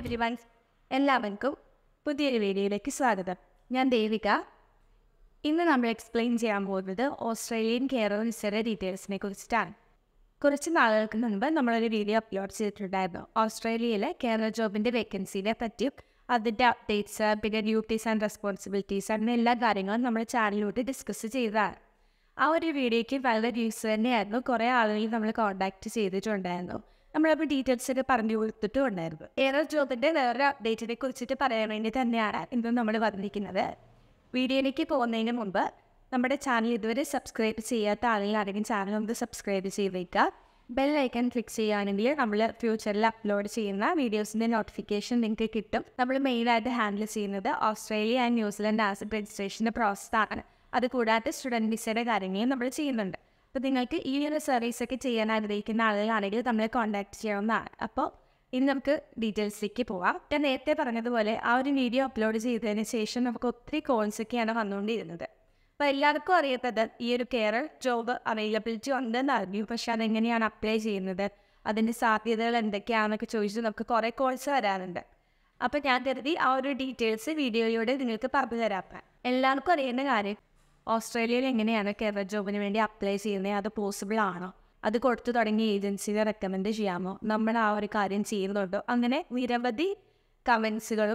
every one എല്ലാവർക്കും പുതിയൊരു വീഡിയോയിലേക്ക് സ്വാഗതം ഞാൻ ദേവിക ഇന്ന് നമ്മൾ എക്സ്പ്ലെയിൻ ചെയ്യാൻ പോകുന്നത് ഓസ്ട്രേലിയൻ കെയർ വിസയുടെ ഡീറ്റെയിൽസിനെ കുറിച്ചിട്ടാണ് കുറച്ച് നാളുകൾക്ക് മുൻപ് നമ്മളൊരു വീഡിയോ അപ്ലോഡ് ചെയ്തിട്ടുണ്ടായിരുന്നു ഓസ്ട്രേലിയയിലെ കെയർ ജോബിൻ്റെ വേക്കൻസിനെ പറ്റിയും അതിൻ്റെ അപ്ഡേറ്റ്സ് പിന്നെ ഡ്യൂട്ടീസ് ആൻഡ് റെസ്പോൺസിബിലിറ്റീസ് അങ്ങനെ എല്ലാ കാര്യങ്ങളും നമ്മുടെ ചാനലിലൂടെ ഡിസ്കസ് ചെയ്തതാണ് ആ ഒരു വീഡിയോയ്ക്ക് വളരെ വ്യൂസ് തന്നെയായിരുന്നു കുറേ ആളുകൾ നമ്മൾ കോൺടാക്ട് ചെയ്തിട്ടുണ്ടായിരുന്നു നമ്മളപ്പോൾ ഡീറ്റെയിൽസ് ഒക്കെ പറഞ്ഞു കൊടുത്തിട്ടും ഉണ്ടായിരുന്നു എയർ ജോബിൻ്റെ വേറൊരു അപ്ഡേറ്റിനെ കുറിച്ചിട്ട് പറയാൻ വേണ്ടി തന്നെയാണ് ഇന്ന് നമ്മൾ വന്നിരിക്കുന്നത് വീഡിയോയിലേക്ക് പോകുന്നതിന് മുമ്പ് നമ്മുടെ ചാനൽ ഇതുവരെ സബ്സ്ക്രൈബ് ചെയ്യാത്ത ആളുകളാണെങ്കിൽ ചാനൽ ഒന്ന് സബ്സ്ക്രൈബ് ചെയ്തേക്കുക ബെൽ ഐക്കൺ ക്ലിക്ക് ചെയ്യുകയാണെങ്കിൽ നമ്മൾ ഫ്യൂച്ചറിൽ അപ്ലോഡ് ചെയ്യുന്ന വീഡിയോസിൻ്റെ നോട്ടിഫിക്കേഷൻ നിങ്ങൾക്ക് കിട്ടും നമ്മൾ മെയിനായിട്ട് ഹാൻഡിൽ ചെയ്യുന്നത് ഓസ്ട്രേലിയ ആൻഡ് ന്യൂസിലൻഡ് ആസിഡ് രജിസ്ട്രേഷൻ്റെ പ്രോസസ്സാണ് അത് കൂടാതെ സ്റ്റുഡൻറ്റ് വിസയുടെ കാര്യങ്ങളും നമ്മൾ ചെയ്യുന്നുണ്ട് അപ്പോൾ നിങ്ങൾക്ക് ഈ ഒരു സർവീസൊക്കെ ചെയ്യാൻ ആഗ്രഹിക്കുന്ന ആളുകളാണെങ്കിൽ നമ്മളെ കോൺടാക്ട് ചെയ്യാവുന്നതാണ് അപ്പോൾ ഇനി നമുക്ക് ഡീറ്റെയിൽസിലേക്ക് പോവാം ഞാൻ നേരത്തെ പറഞ്ഞതുപോലെ ആ ഒരു വീഡിയോ അപ്ലോഡ് ചെയ്തതിന് ശേഷം നമുക്ക് ഒത്തിരി കോൾസൊക്കെയാണ് വന്നുകൊണ്ടിരുന്നത് അപ്പോൾ എല്ലാവർക്കും അറിയാത്തത് ഈ ഒരു കെയർ ജോബ് അവൈലബിലിറ്റി ഉണ്ടെന്ന് അറിഞ്ഞു പക്ഷെ അതെങ്ങനെയാണ് അപ്ലൈ ചെയ്യുന്നത് അതിൻ്റെ സാധ്യതകൾ എന്തൊക്കെയാണെന്നൊക്കെ ചോദിച്ച് നമുക്ക് കുറേ കോൾസ് വരാറുണ്ട് അപ്പോൾ ഞാൻ കരുതി ആ ഒരു ഡീറ്റെയിൽസ് വീഡിയോയിലൂടെ നിങ്ങൾക്ക് പറഞ്ഞു തരാം എല്ലാവർക്കും അറിയേണ്ട കാര്യം ഓസ്ട്രേലിയയിൽ എങ്ങനെയാണ് കെയർ ജോബിന് വേണ്ടി അപ്ലൈ ചെയ്യുന്നത് അത് പോസിബിൾ ആണോ അത് കൊടുത്തു തുടങ്ങിയ ഏജൻസിനെ റെക്കമെൻഡ് ചെയ്യാമോ നമ്മൾ ആ ഒരു കാര്യം ചെയ്യുന്നുണ്ടോ അങ്ങനെ നിരവധി കമൻസുകളും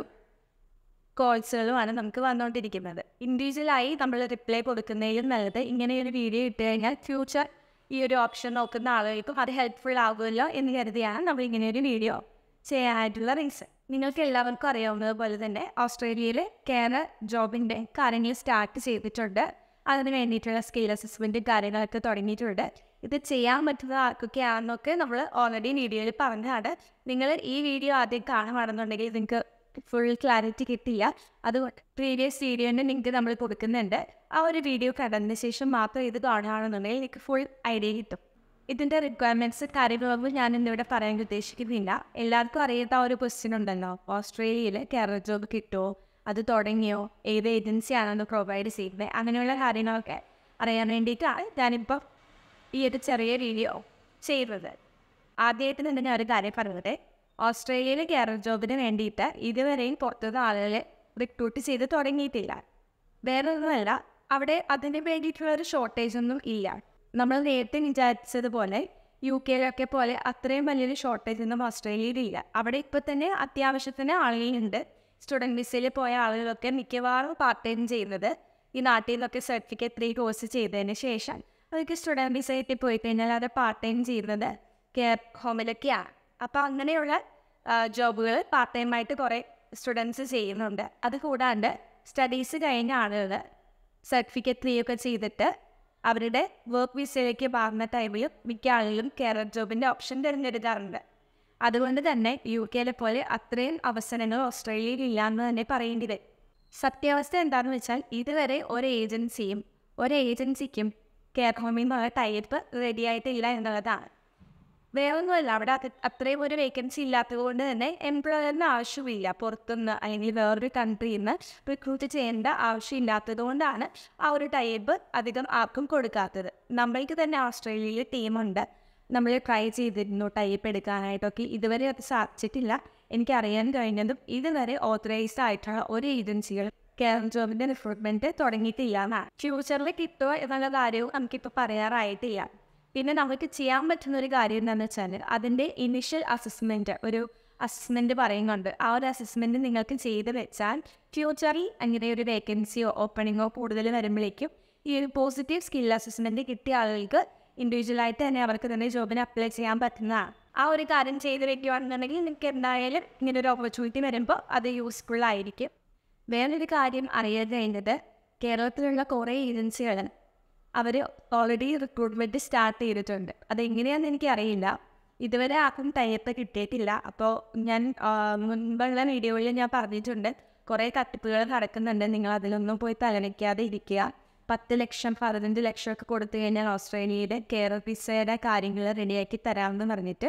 കോൾസുകളുമാണ് നമുക്ക് വന്നുകൊണ്ടിരിക്കുന്നത് ഇൻഡിവിജ്വലായി നമ്മൾ റിപ്ലൈ കൊടുക്കുന്നതിലും നല്ലത് ഇങ്ങനെ ഒരു വീഡിയോ ഇട്ട് കഴിഞ്ഞാൽ ഫ്യൂച്ചർ ഈ ഒരു ഓപ്ഷൻ നോക്കുന്ന ആളുകൾക്കും അത് ഹെൽപ്ഫുൾ ആകുമല്ലോ എന്ന് കരുതിയാണ് നമ്മൾ ഇങ്ങനെ ഒരു വീഡിയോ ചെയ്യാനായിട്ടുള്ള റീസൺ നിങ്ങൾക്ക് എല്ലാവർക്കും അറിയാവുന്നത് പോലെ തന്നെ ഓസ്ട്രേലിയയിൽ കെയർ ജോബിൻ്റെ കാര്യങ്ങൾ സ്റ്റാർട്ട് ചെയ്തിട്ടുണ്ട് അതിന് വേണ്ടിയിട്ടുള്ള സ്കിൽ അസസ്മെൻറ്റ് കാര്യങ്ങളൊക്കെ തുടങ്ങിയിട്ടുണ്ട് ഇത് ചെയ്യാൻ പറ്റുന്ന ആർക്കൊക്കെയാണെന്നൊക്കെ നമ്മൾ ഓൾറെഡി വീഡിയോയിൽ പറഞ്ഞതാണ് നിങ്ങൾ ഈ വീഡിയോ ആദ്യം കാണുകയാണെന്നുണ്ടെങ്കിൽ നിങ്ങൾക്ക് ഫുൾ ക്ലാരിറ്റി കിട്ടില്ല അതുകൊണ്ട് പ്രീവിയസ് വീഡിയോൻ്റെ നിങ്ങൾക്ക് നമ്മൾ കൊടുക്കുന്നുണ്ട് ആ ഒരു വീഡിയോ കണ്ടതിന് ശേഷം മാത്രം ഇത് കാണുകയാണെന്നുണ്ടെങ്കിൽ നിങ്ങൾക്ക് ഫുൾ ഐഡിയ കിട്ടും ഇതിൻ്റെ റിക്വയർമെൻറ്റ്സ് കാര്യങ്ങളൊന്നും ഞാൻ ഇന്നിവിടെ പറയാൻ ഉദ്ദേശിക്കുന്നില്ല എല്ലാവർക്കും അറിയാത്ത ആ ഒരു ക്വസ്റ്റ്യൻ ഉണ്ടല്ലോ ഓസ്ട്രേലിയയിൽ കെയർ ജോബ് കിട്ടുമോ അത് തുടങ്ങിയോ ഏത് ഏജൻസിയാണെന്ന് പ്രൊവൈഡ് ചെയ്യുന്നത് അങ്ങനെയുള്ള കാര്യങ്ങളൊക്കെ അറിയാൻ വേണ്ടിയിട്ടാണ് ഞാനിപ്പം ഈ ഒരു ചെറിയ വീഡിയോ ചെയ്യുന്നത് ആദ്യമായിട്ട് തന്നെ ഞാൻ ഒരു കാര്യം പറഞ്ഞത് ഓസ്ട്രേലിയയിൽ കെയർ ജോബിന് വേണ്ടിയിട്ട് ഇതുവരെയും പുറത്തുനിന്ന് ആളുകളെ റിക്രൂട്ട് ചെയ്ത് തുടങ്ങിയിട്ടില്ല വേറെ ഒന്നുമല്ല അവിടെ അതിന് വേണ്ടിയിട്ടുള്ള ഒരു ഷോർട്ടേജ് ഒന്നും ഇല്ല നമ്മൾ നേരത്തെ വിചാരിച്ചതുപോലെ യു കെയിലൊക്കെ പോലെ അത്രയും വലിയൊരു ഷോർട്ടേജ് ഒന്നും ഓസ്ട്രേലിയയിൽ ഇല്ല അവിടെ ഇപ്പോൾ തന്നെ അത്യാവശ്യത്തിന് ആളുകളുണ്ട് സ്റ്റുഡൻറ്റ് വിസയിൽ പോയ ആളുകളൊക്കെ മിക്കവാറും പാർട്ട് ടൈം ചെയ്യുന്നത് ഈ നാട്ടിൽ നിന്നൊക്കെ സർട്ടിഫിക്കറ്റ് ത്രീ കോഴ്സ് ചെയ്തതിന് ശേഷം അവർക്ക് സ്റ്റുഡൻറ്റ് വിസയിൽ പോയി കഴിഞ്ഞാൽ അത് പാർട്ട് ടൈം ചെയ്യുന്നത് കെയർ ഹോമിലൊക്കെയാണ് അപ്പോൾ അങ്ങനെയുള്ള ജോബുകൾ പാർട്ട് ടൈമായിട്ട് കുറേ സ്റ്റുഡൻസ് ചെയ്യുന്നുണ്ട് അത് കൂടാണ്ട് സ്റ്റഡീസ് കഴിഞ്ഞ ആളുകൾ സർട്ടിഫിക്കറ്റ് ത്രീ ഒക്കെ ചെയ്തിട്ട് അവരുടെ വർക്ക് വിസയിലേക്ക് മാറുന്ന ടൈമിൽ മിക്ക ആളുകളും കെയർ ജോബിൻ്റെ ഓപ്ഷൻ തിരഞ്ഞെടുക്കാറുണ്ട് അതുകൊണ്ട് തന്നെ യു കെയിലെ പോലെ അത്രയും അവസരങ്ങൾ ഓസ്ട്രേലിയയിൽ ഇല്ല എന്ന് തന്നെ പറയേണ്ടി വരും സത്യാവസ്ഥ എന്താണെന്ന് വെച്ചാൽ ഇതുവരെ ഒരു ഏജൻസിയും ഒരു ഏജൻസിക്കും കെയർ ഹോമിൽ നിന്നുള്ള ടൈപ്പ് റെഡി ആയിട്ടില്ല എന്നുള്ളതാണ് വേറൊന്നുമല്ല അവിടെ അത് അത്രയും ഒരു വേക്കൻസി ഇല്ലാത്തത് കൊണ്ട് തന്നെ എംപ്ലോയറിന് ആവശ്യമില്ല പുറത്തുനിന്ന് അല്ലെങ്കിൽ വേറൊരു കൺട്രിയിൽ നിന്ന് റിക്രൂട്ട് ചെയ്യേണ്ട ആവശ്യമില്ലാത്തത് കൊണ്ടാണ് ആ ഒരു ടൈപ്പ് അധികം ആർക്കും കൊടുക്കാത്തത് നമ്മൾക്ക് തന്നെ ഓസ്ട്രേലിയയിൽ ടീമുണ്ട് നമ്മൾ ട്രൈ ചെയ്തിരുന്നു ടൈപ്പ് എടുക്കാനായിട്ടൊക്കെ ഇതുവരെ അത് സാധിച്ചിട്ടില്ല എനിക്കറിയാൻ കഴിഞ്ഞതും ഇതുവരെ ഓത്തറൈസ്ഡ് ആയിട്ടുള്ള ഒരു ഏജൻസികൾ കെയർ ജോബിൻ്റെ റിക്രൂട്ട്മെൻറ്റ് തുടങ്ങിയിട്ടില്ല എന്നാണ് ഫ്യൂച്ചറിൽ കിട്ടുമോ എന്നുള്ള കാര്യവും നമുക്കിപ്പോൾ പറയാറായിട്ടില്ല പിന്നെ നമുക്ക് ചെയ്യാൻ പറ്റുന്ന ഒരു കാര്യം എന്താണെന്ന് വെച്ചാൽ അതിൻ്റെ ഇനിഷ്യൽ അസസ്മെൻറ്റ് ഒരു അസസ്മെൻറ്റ് പറയുന്നുണ്ട് ആ ഒരു അസസ്മെൻറ്റ് നിങ്ങൾക്ക് ചെയ്ത് വെച്ചാൽ ഫ്യൂച്ചറിൽ അങ്ങനെ ഒരു വേക്കൻസിയോ ഓപ്പണിങ്ങോ കൂടുതൽ വരുമ്പോഴേക്കും ഈ ഒരു പോസിറ്റീവ് സ്കിൽ അസസ്മെൻറ്റ് കിട്ടിയ ആളുകൾക്ക് ഇൻഡിവിജ്വലായിട്ട് തന്നെ അവർക്ക് തന്നെ ജോബിന് അപ്ലൈ ചെയ്യാൻ പറ്റുന്നതാണ് ആ ഒരു കാര്യം ചെയ്ത് വെക്കുകയാണെന്നുണ്ടെങ്കിൽ നിങ്ങൾക്ക് എന്തായാലും ഇങ്ങനെ ഒരു ഓപ്പർച്യൂണിറ്റി വരുമ്പോൾ അത് യൂസ്ഫുൾ ആയിരിക്കും വേറൊരു കാര്യം അറിയാൻ കഴിഞ്ഞത് കേരളത്തിലുള്ള കുറേ ഏജൻസികൾ അവർ ഓൾറെഡി റിക്രൂട്ട്മെൻറ്റ് സ്റ്റാർട്ട് ചെയ്തിട്ടുണ്ട് അതെങ്ങനെയാണെന്ന് എനിക്കറിയില്ല ഇതുവരെ ആർക്കും ടൈപ്പ് കിട്ടിയിട്ടില്ല അപ്പോൾ ഞാൻ മുൻപുള്ള വീഡിയോയിൽ ഞാൻ പറഞ്ഞിട്ടുണ്ട് കുറേ തട്ടിപ്പുകൾ നടക്കുന്നുണ്ട് നിങ്ങൾ അതിലൊന്നും പോയി തലനയ്ക്കാതെ ഇരിക്കുക പത്ത് ലക്ഷം പതിനഞ്ച് ലക്ഷം ഒക്കെ കൊടുത്തു കഴിഞ്ഞാൽ ഓസ്ട്രേലിയയുടെ കെയർ വിസയുടെ കാര്യങ്ങൾ റെഡിയാക്കി തരാമെന്ന് പറഞ്ഞിട്ട്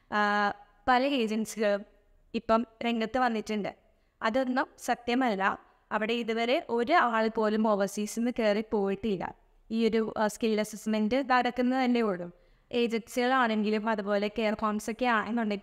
പല ഏജൻസികളും ഇപ്പം രംഗത്ത് വന്നിട്ടുണ്ട് അതൊന്നും സത്യമല്ല അവിടെ ഇതുവരെ ഒരു ആൾ പോലും ഓവർസീസിൽ നിന്ന് കയറി പോയിട്ടില്ല ഈ ഒരു സ്കിൽ അസസ്മെൻറ്റ് നടക്കുന്നത് തന്നെ ഉള്ളൂ ഏജൻസികളാണെങ്കിലും അതുപോലെ കെയർ ഹോംസ് ഒക്കെ ആണെന്നുണ്ടെങ്കിലും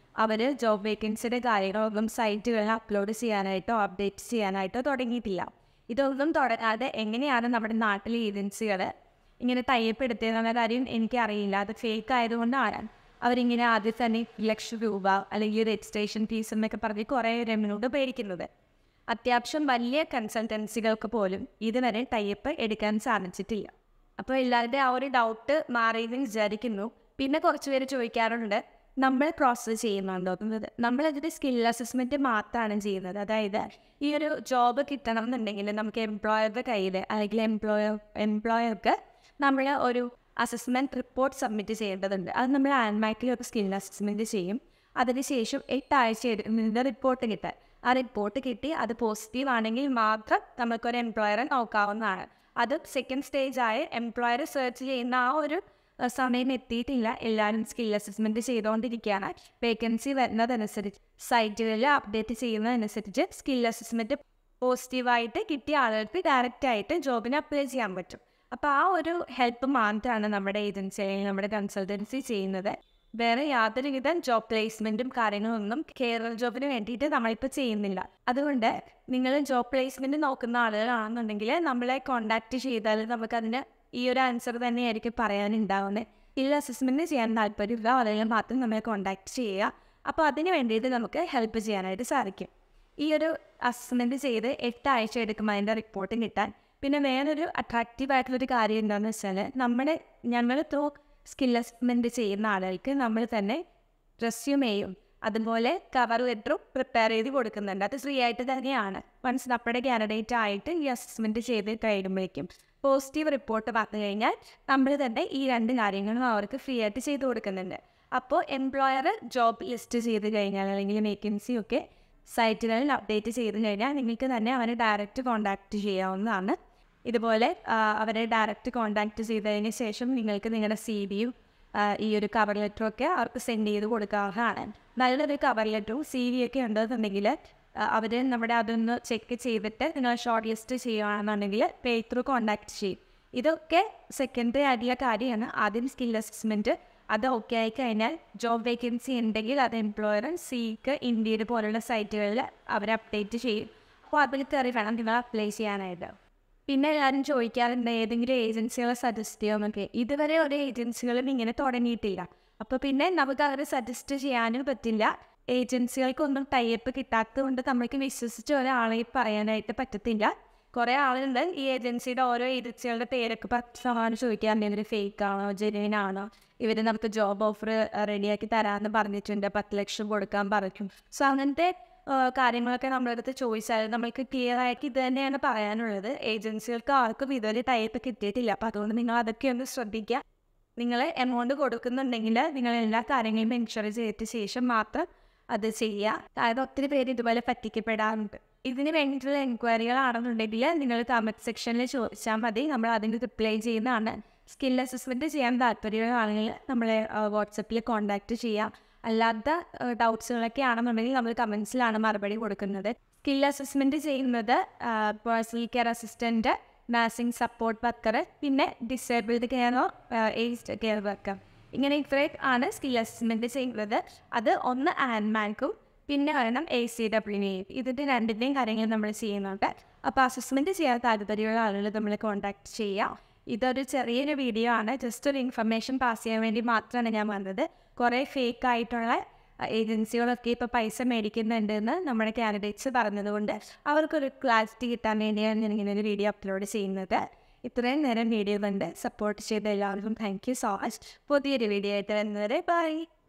അവർ ജോബ് വേക്കൻസിയുടെ കാര്യങ്ങളൊന്നും സൈറ്റുകളിൽ അപ്ലോഡ് ചെയ്യാനായിട്ടോ അപ്ഡേറ്റ് ചെയ്യാനായിട്ടോ തുടങ്ങിയിട്ടില്ല ഇതൊന്നും തുടങ്ങാതെ എങ്ങനെയാണ് നമ്മുടെ നാട്ടിലെ ഏജൻസികൾ ഇങ്ങനെ ടൈപ്പ് എടുത്തതെന്നുള്ള കാര്യം എനിക്കറിയില്ല അത് ഫേക്ക് ആയതുകൊണ്ടാണ് അവരിങ്ങനെ ആദ്യം തന്നെ ലക്ഷം രൂപ അല്ലെങ്കിൽ രജിസ്ട്രേഷൻ ഫീസ് എന്നൊക്കെ പറഞ്ഞ് കുറേ രമ്മിനോട് പേടിക്കുന്നത് അത്യാവശ്യം വലിയ കൺസൾട്ടൻസികൾക്ക് പോലും ഇതുവരെ ടൈപ്പ് എടുക്കാൻ സാധിച്ചിട്ടില്ല അപ്പോൾ എല്ലാവരുടെയും ആ ഒരു ഡൗട്ട് മാറിയെന്ന് വിചാരിക്കുന്നു പിന്നെ കുറച്ച് പേര് ചോദിക്കാറുണ്ട് നമ്മൾ പ്രോസസ്സ് ചെയ്യുന്നുണ്ടോ എന്നത് നമ്മളതിൻ്റെ സ്കിൽ അസസ്മെൻറ്റ് മാത്രമാണ് ചെയ്യുന്നത് അതായത് ഈ ഒരു ജോബ് കിട്ടണം എന്നുണ്ടെങ്കിൽ നമുക്ക് എംപ്ലോയറുടെ കയ്യിൽ അല്ലെങ്കിൽ എംപ്ലോയർ എംപ്ലോയർക്ക് നമ്മൾ ഒരു അസസ്മെൻറ്റ് റിപ്പോർട്ട് സബ്മിറ്റ് ചെയ്യേണ്ടതുണ്ട് അത് നമ്മൾ ആൻമാക്കിൽ ഒരു സ്കിൽ അസസ്മെൻറ്റ് ചെയ്യും അതിനുശേഷം എട്ടാഴ്ച എടുക്കുന്നതിൻ്റെ റിപ്പോർട്ട് കിട്ടാൻ ആ റിപ്പോർട്ട് കിട്ടി അത് പോസിറ്റീവ് ആണെങ്കിൽ മാത്രം നമുക്കൊരു എംപ്ലോയറെ നോക്കാവുന്നതാണ് അത് സെക്കൻഡ് സ്റ്റേജ് ആയ എംപ്ലോയറെ സെർച്ച് ചെയ്യുന്ന ആ ഒരു അഹ് സമയം എത്തിയിട്ടില്ല എല്ലാവരും സ്കിൽ അസസ്മെൻറ്റ് ചെയ്തുകൊണ്ടിരിക്കുകയാണ് വേക്കൻസി വരുന്നതനുസരിച്ച് സൈറ്റുകളിൽ അപ്ഡേറ്റ് ചെയ്യുന്നതനുസരിച്ച് സ്കിൽ അസസ്മെൻറ്റ് പോസിറ്റീവായിട്ട് കിട്ടിയ ആളുകൾക്ക് ഡയറക്റ്റ് ആയിട്ട് ജോബിന് അപ്ലൈ ചെയ്യാൻ പറ്റും അപ്പോൾ ആ ഒരു ഹെൽപ്പ് മാത്രമാണ് നമ്മുടെ ഏജൻസി അല്ലെങ്കിൽ നമ്മുടെ കൺസൾട്ടൻസി ചെയ്യുന്നത് വേറെ യാതൊരുവിധ ജോബ് പ്ലേസ്മെൻറ്റും കാര്യങ്ങളൊന്നും കേരള ജോബിന് വേണ്ടിയിട്ട് നമ്മളിപ്പോൾ ചെയ്യുന്നില്ല അതുകൊണ്ട് നിങ്ങൾ ജോബ് പ്ലേസ്മെൻറ്റ് നോക്കുന്ന ആളുകളാണെന്നുണ്ടെങ്കിൽ നമ്മളെ കോൺടാക്റ്റ് ചെയ്താൽ നമുക്കതിന് ഈ ഒരു ആൻസർ തന്നെയായിരിക്കും പറയാനുണ്ടാവുന്നത് ഇല്ല അസസ്മെൻറ്റ് ചെയ്യാൻ താല്പര്യമില്ല ആളുകൾ മാത്രം നമ്മളെ കോൺടാക്റ്റ് ചെയ്യുക അപ്പോൾ അതിന് വേണ്ടിയിട്ട് നമുക്ക് ഹെൽപ്പ് ചെയ്യാനായിട്ട് സാധിക്കും ഈ ഒരു അസസ്മെൻറ്റ് ചെയ്ത് എട്ടാഴ്ച എടുക്കുമ്പോൾ അതിൻ്റെ റിപ്പോർട്ട് കിട്ടാൻ പിന്നെ വേറൊരു അട്രാക്റ്റീവ് ആയിട്ടുള്ളൊരു കാര്യം എന്താണെന്ന് വെച്ചാൽ നമ്മുടെ ഞങ്ങൾ ത്രൂ സ്കിൽ അസസ്മെൻറ്റ് ചെയ്യുന്ന ആളുകൾക്ക് നമ്മൾ തന്നെ റെസ്യൂമെയും അതുപോലെ കവർ ലെറ്ററും പ്രിപ്പയർ ചെയ്ത് കൊടുക്കുന്നുണ്ട് അത് ഫ്രീ ആയിട്ട് തന്നെയാണ് വൺസ് നമ്മുടെ കാൻഡിഡേറ്റ് ആയിട്ട് ഈ അസസ്മെൻറ്റ് ചെയ്ത് കഴിയുമ്പോഴേക്കും പോസിറ്റീവ് റിപ്പോർട്ട് വന്നു കഴിഞ്ഞാൽ നമ്മൾ തന്നെ ഈ രണ്ട് കാര്യങ്ങളും അവർക്ക് ഫ്രീ ആയിട്ട് ചെയ്ത് കൊടുക്കുന്നുണ്ട് അപ്പോൾ എംപ്ലോയർ ജോബ് ലിസ്റ്റ് ചെയ്ത് കഴിഞ്ഞാൽ അല്ലെങ്കിൽ വേക്കൻസി ഒക്കെ സൈറ്റുകളിൽ അപ്ഡേറ്റ് ചെയ്ത് കഴിഞ്ഞാൽ നിങ്ങൾക്ക് തന്നെ അവരെ ഡയറക്റ്റ് കോൺടാക്റ്റ് ചെയ്യാവുന്നതാണ് ഇതുപോലെ ആ, അവരെ ഡയറക്റ്റ് കോൺടാക്റ്റ് ചെയ്തതിന് ശേഷം നിങ്ങൾക്ക് നിങ്ങളുടെ സി വിയും ഈ ഒരു കവർ ലെറ്ററും ഒക്കെ അവർക്ക് സെൻഡ് ചെയ്ത് കൊടുക്കാവുന്നതാണ് നല്ലൊരു കവർ ലെറ്ററും സി വി ഒക്കെ ഉണ്ടെന്നുണ്ടെങ്കിൽ അവർ നമ്മുടെ അതൊന്ന് ചെക്ക് ചെയ്തിട്ട് നിങ്ങൾ ഷോർട്ട് ലിസ്റ്റ് ചെയ്യുകയാണെന്നുണ്ടെങ്കിൽ പേ ത്രൂ കോൺടാക്ട് ചെയ്യും ഇതൊക്കെ സെക്കൻഡറി ആയിട്ടുള്ള കാര്യമാണ് ആദ്യം സ്കിൽ അസസ്മെൻറ്റ് അത് ഓക്കെ ആയി കഴിഞ്ഞാൽ ജോബ് വേക്കൻസി ഉണ്ടെങ്കിൽ അത് എംപ്ലോയർ സീക്ക് ഇന്ത്യയിൽ പോലുള്ള സൈറ്റുകളിൽ അവർ അപ്ഡേറ്റ് ചെയ്യും അപ്പോൾ അതിൽ കയറി വേണം നിങ്ങൾ അപ്ലൈ ചെയ്യാനായിട്ട് പിന്നെ എല്ലാവരും ചോദിക്കാറുണ്ട് ഏതെങ്കിലും ഏജൻസികളെ സജസ്റ്റ് ചെയ്യുമെന്നൊക്കെ ഇതുവരെ ഒരു ഏജൻസികളും ഇങ്ങനെ തുടങ്ങിയിട്ടില്ല അപ്പോൾ പിന്നെ നമുക്ക് അവരെ സജസ്റ്റ് ചെയ്യാനും പറ്റില്ല ഏജൻസികൾക്കൊന്നും ടൈപ്പ് കിട്ടാത്തത് കൊണ്ട് നമ്മൾക്ക് വിശ്വസിച്ച് ഒരാളെ പറയാനായിട്ട് പറ്റത്തില്ല കുറേ ആളുണ്ട് ഈ ഏജൻസിയുടെ ഓരോ ഏജൻസികളുടെ പേരൊക്കെ പറ്റാണ് ചോദിക്കാറുണ്ട് ഇവർ ഫേക്ക് ആണോ ജെനുവിൻ ആണോ ഇവർ നമുക്ക് ജോബ് ഓഫർ റെഡിയാക്കി തരാമെന്ന് പറഞ്ഞിട്ടുണ്ട് പത്ത് ലക്ഷം കൊടുക്കാൻ പറഞ്ഞു സോ അങ്ങനത്തെ ആ, കാര്യങ്ങളൊക്കെ നമ്മുടെ അടുത്ത് ചോദിച്ചാൽ നമ്മൾക്ക് ക്ലിയർ ആയിട്ട് ഇത് തന്നെയാണ് പറയാനുള്ളത് ഏജൻസികൾക്ക് ആർക്കും ഇതുവരെ ടൈപ്പ് കിട്ടിയിട്ടില്ല അപ്പോൾ അതുകൊണ്ട് നിങ്ങൾ അതൊക്കെ ഒന്ന് ശ്രദ്ധിക്കുക നിങ്ങൾ എമൗണ്ട് കൊടുക്കുന്നുണ്ടെങ്കിൽ നിങ്ങൾ എല്ലാ കാര്യങ്ങളും എൻഷുർ ചെയ്തിട്ട് ശേഷം മാത്രം അത് ചെയ്യുക അതായത് ഒത്തിരി പേര് ഇതുപോലെ പറ്റിക്കപ്പെടാറുണ്ട് ഇതിന് വേണ്ടിയിട്ടുള്ള എൻക്വയറികളാണെന്നുണ്ടെങ്കിൽ നിങ്ങൾ കമൻറ്റ് സെക്ഷനിൽ ചോദിച്ചാൽ മതി നമ്മൾ അതിന് റിപ്ലൈ ചെയ്യുന്നതാണ് സ്കിൽ അസസ്മെൻറ്റ് ചെയ്യാൻ താല്പര്യമാണെങ്കിൽ നമ്മളെ വാട്സപ്പിൽ കോൺടാക്റ്റ് ചെയ്യാം അല്ലാത്ത ഡൗട്ട്സുകളൊക്കെ ആണെന്നുണ്ടെങ്കിൽ നമ്മൾ കമൻസിലാണ് മറുപടി കൊടുക്കുന്നത് സ്കിൽ അസസ്മെൻറ്റ് ചെയ്യുന്നത് personal care assistant nursing support worker പിന്നെ ഡിസേബിൾഡ് കെയറോ ഏജ്ഡ് കെയർ വർക്കർ ഇങ്ങനെ ഇത്രയും ആണ് സ്കിൽ അസസ്മെൻറ്റ് ചെയ്യുന്നത് അത് ഒന്ന് ആൻമാൻക്കും പിന്നെ വേണം എ സി ഡബ്ല്യു ഇതിൻ്റെ രണ്ടിൻ്റെയും കാര്യങ്ങൾ നമ്മൾ ചെയ്യുന്നുണ്ട് അപ്പോൾ അസസ്മെൻറ്റ് ചെയ്യാൻ താല്പര്യമുള്ള ആളുകൾ നമ്മൾ കോൺടാക്ട് ചെയ്യാം ഇതൊരു ചെറിയൊരു വീഡിയോ ആണ് ജസ്റ്റ് ഒരു ഇൻഫർമേഷൻ പാസ് ചെയ്യാൻ വേണ്ടി മാത്രമാണ് ഞാൻ വന്നത് കുറേ ഫേക്ക് ആയിട്ടുള്ള ഏജൻസികളൊക്കെ ഇപ്പോൾ പൈസ മേടിക്കുന്നുണ്ടെന്ന് നമ്മുടെ കാൻഡിഡേറ്റ്സ് പറഞ്ഞതുകൊണ്ട് അവർക്കൊരു ക്ലാരിറ്റി കിട്ടാൻ വേണ്ടിയാണ് ഞാൻ ഇങ്ങനെ ഒരു വീഡിയോ അപ്ലോഡ് ചെയ്യുന്നത് ഇത്രയും നേരം വീഡിയോ കണ്ട് സപ്പോർട്ട് ചെയ്ത എല്ലാവർക്കും താങ്ക് യു സോ മച്ച് പുതിയൊരു വീഡിയോ ആയിട്ട് വരുന്നവരെ ബൈ